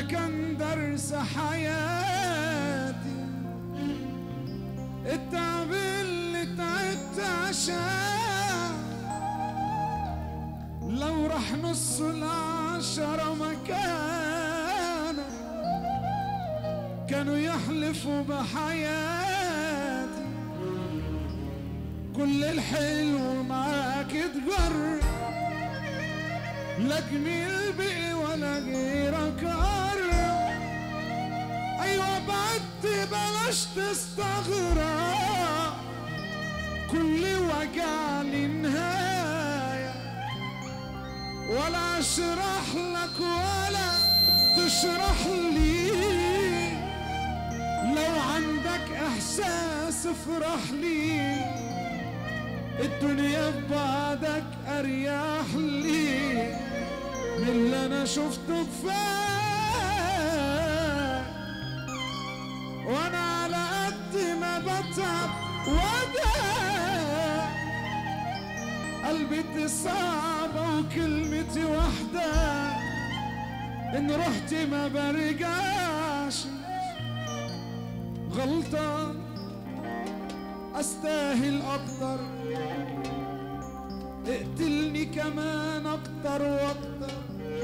كان درس حياتي التعب اللي تعبت عشان لو راح نص العشرة مكانك كانوا يحلفوا بحياتي كل الحلو معاك اتجر لا جميل بقي ولا غيرك قرب ايوه بعدت بلاش تستغرب كل وجع لي نهايه ولا اشرح لك ولا تشرح لي لو عندك احساس افرح لي الدنيا ببعدك اريح لي من اللي انا شفته كفايه وانا على قد ما بتعب وده قلبي صعبة وكلمتي واحدة إن رحت ما برجعش غلطان أستاهل أكتر اقتلني كمان أكتر وأكتر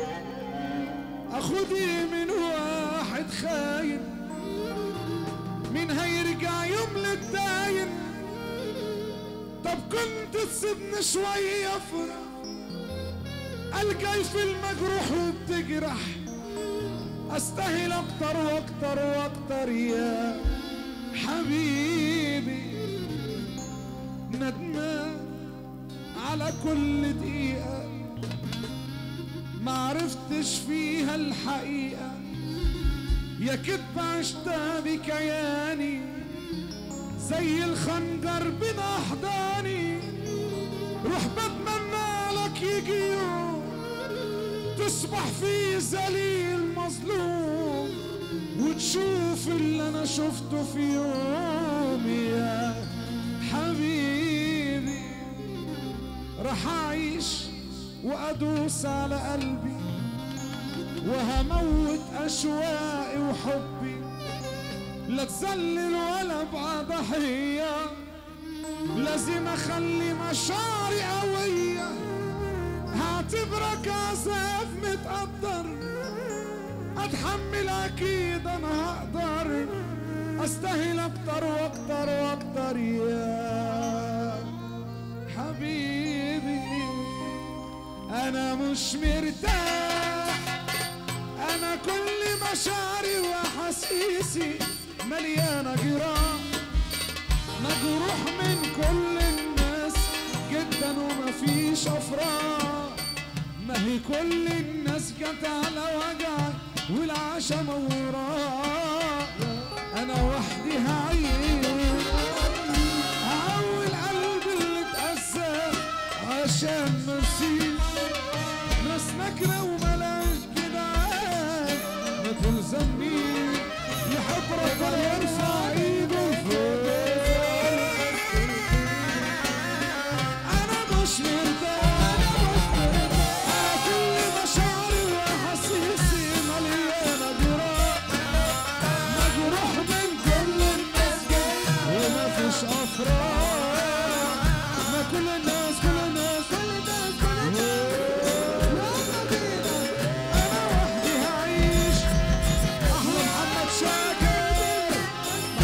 أخدي من واحد خاين مين هيرجع يوم للداين طب كنت تسيبني شوية افرح الجاي في المجروح وبتجرح استاهل اكتر واكتر واكتر يا حبيبي ندمان على كل دقيقة معرفتش فيها الحقيقة يا كدب عشتها بكياني زي الخنجر بين احضاني روح بتمنى لك يجي يوم تصبح فيه ذليل مظلوم وتشوف اللي انا شفته في يوم يا حبيبي راح اعيش وادوس على قلبي وهموت اشواقي وحبي لا تذلل ولا ابقى ضحية لازم اخلي مشاعري قوية هعتبرك عذاب متقدر اتحمل اكيد انا هقدر استاهل اكتر واكتر واكتر يا حبيبي انا مش مرتاح انا كل مشاعري واحاسيسي مليانه جراح مجروح من كل الناس جدا ومفيش افراح ما هي كل الناس جت على وجعي والعشا موراء انا وحدي هعيش هعول قلبي اللي اتأذى عشان مرسيش ناس نكرة وملاش جدعان ما تلزمنيش يحب ربنا يرفع ايده فوق انا مش مرتاح أنا كل مشاعري واحاسيسي مليانه جراح مجروح من كل الناس وما فيش افراح ما كل الناس كل الناس كل الناس كل الناس انا وحدي هعيش احلى محمد شاكر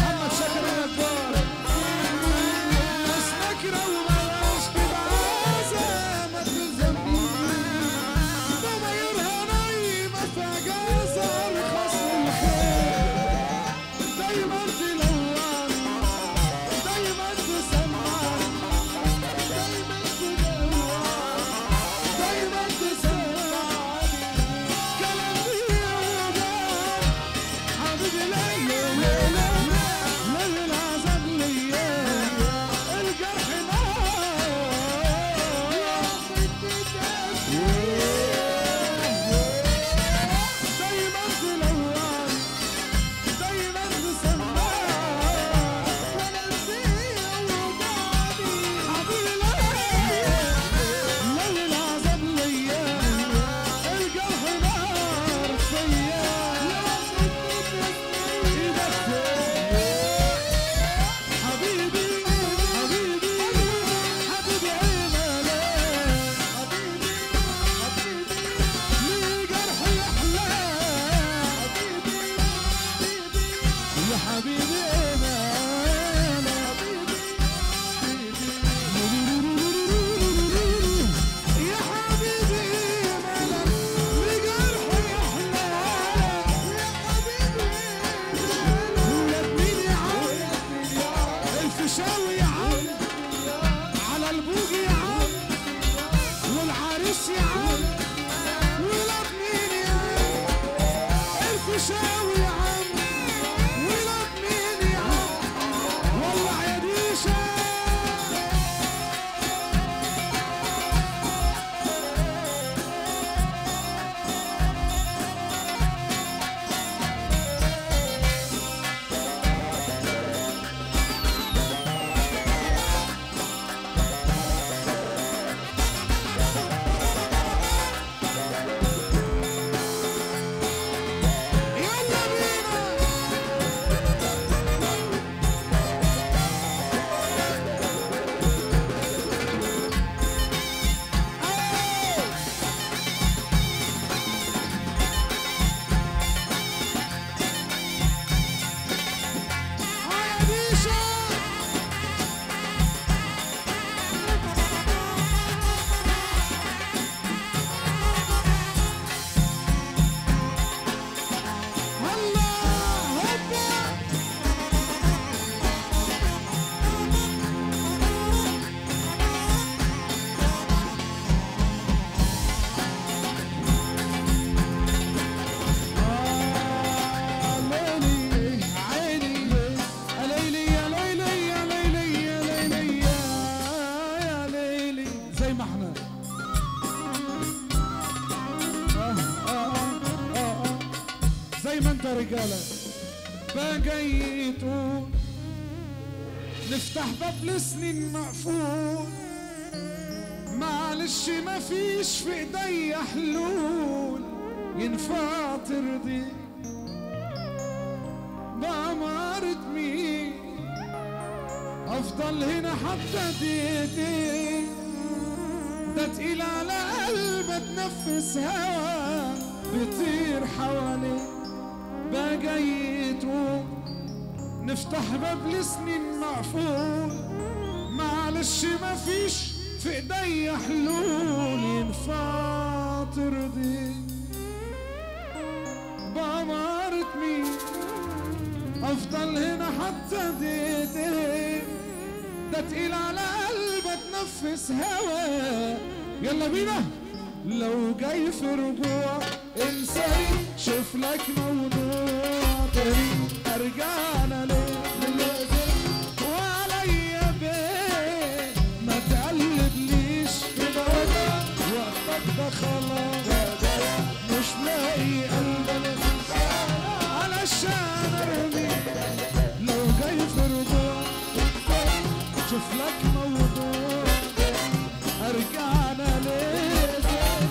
ديشة ويا عم ولاد مين يا عم ولع يا ديشة يلا بينا هاي ديشة هلا هوبا آه، ليلي عيني يا ليلي يا ليلي يا ليلي يا ليلي يا- يا ليلي زي ما احنا آه، آه، آه، آه، آه. زي ما انت رجاله بقيتوا نفتح باب لسنين مقفول معلش ما فيش في ايدي حلول ينفع ترضي بأمارة مين افضل هنا حتى دقيقتين ده تقيل على قلب اتنفس هوا بيطير حواليك بقيت نفتح باب لسنين مقفول معلش ما فيش في ايدي حلول ينفع ترضي بأمارة مين افضل هنا حتى دقيقتين ده تقيل على قلب اتنفس هوا يلا بينا لو جاي في رجوع انساني شوف لك موضوع تاني ارجع انا ليه وعليا بيه ما تقلبليش في موضوع وقتك ده خلاص مش لاقي قلب علشان ارمي لو جاي في رجوع شوف لك موضوع ارجع انا ليه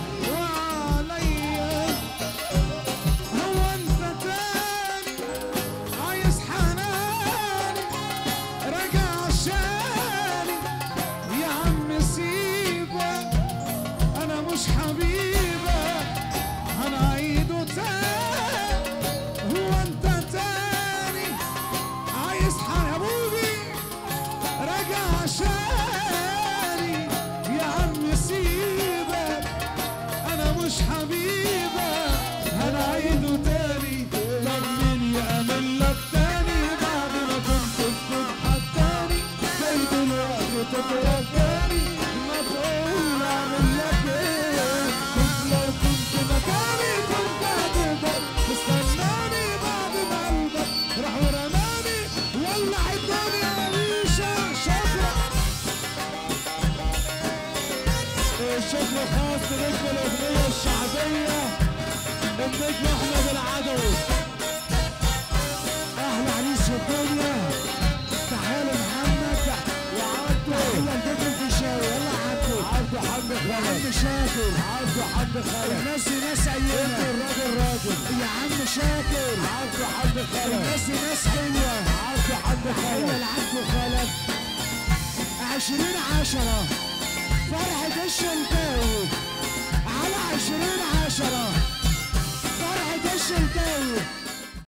وعليا هو انت تاني عايز حناني راجع عشاني يا عم سيبك انا مش حبيبك هنعيده تاني هو انت تاني عايز حبيبي راجع عشاني يا عم سيبك انا مش حبيبك هنعيده تاني طب مين يأمن لك تاني بعد ما كنت بكون حتاني زي دلوقتي تترجاني ما تقول اعمل لك ايه كنت لو كنت مكاني كنت هتقدر تستناني بعد ما قلبك راح ورماني ولع الدنيا يا ريشة شكرا الشكر خاص بنجم الأغنية الشعبية النجم أحمد العدوي أحلى عريس في الدنيا تعالى محمد يا عبدو يلا النجم الفيشاوي يلا عبدو عبدو حمد خالد عم شاكر عبدو حمد خالد الناس دي ناس أيامة الراجل راجل يا عم شاكر عبدو حمد خالد الناس دي ناس حلوة عبدو حمد خالد أيوة العبدو خالد عشرين عشرة فرحة الشلتاوي على عشرين عشرة فرحة الشلتاوي